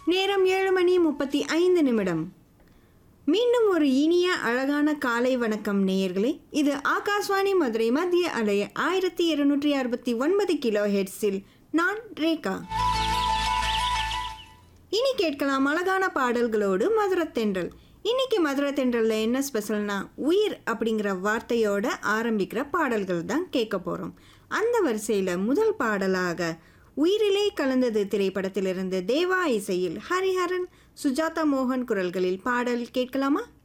நேரம் ஏழு மணி முப்பத்தி ஐந்து நிமிடம் மீண்டும் ஒரு இனிய அழகான காலை வணக்கம் நேயர்களே இது ஆகாஷ்வாணி மதுரை மத்திய அலை ஆயிரத்தி இருநூற்றி அறுபத்தி ஒன்பது கிலோ ஹெட்ஸில் நான் ரேகா இனி கேட்கலாம் அழகான பாடல்களோடு மதுரத்தென்றல் இன்னைக்கு மதுரத்தென்றல்ல என்ன ஸ்பெஷல்னா உயிர் அப்படிங்கிற வார்த்தையோட ஆரம்பிக்கிற பாடல்கள் தான் கேட்க போகிறோம் அந்த வரிசையில் முதல் பாடலாக உயிரிலே கலந்தது திரைப்படத்திலிருந்து தேவா இசையில் ஹரிஹரன் சுஜாதா மோகன் குரல்களில் பாடல் கேட்கலாமா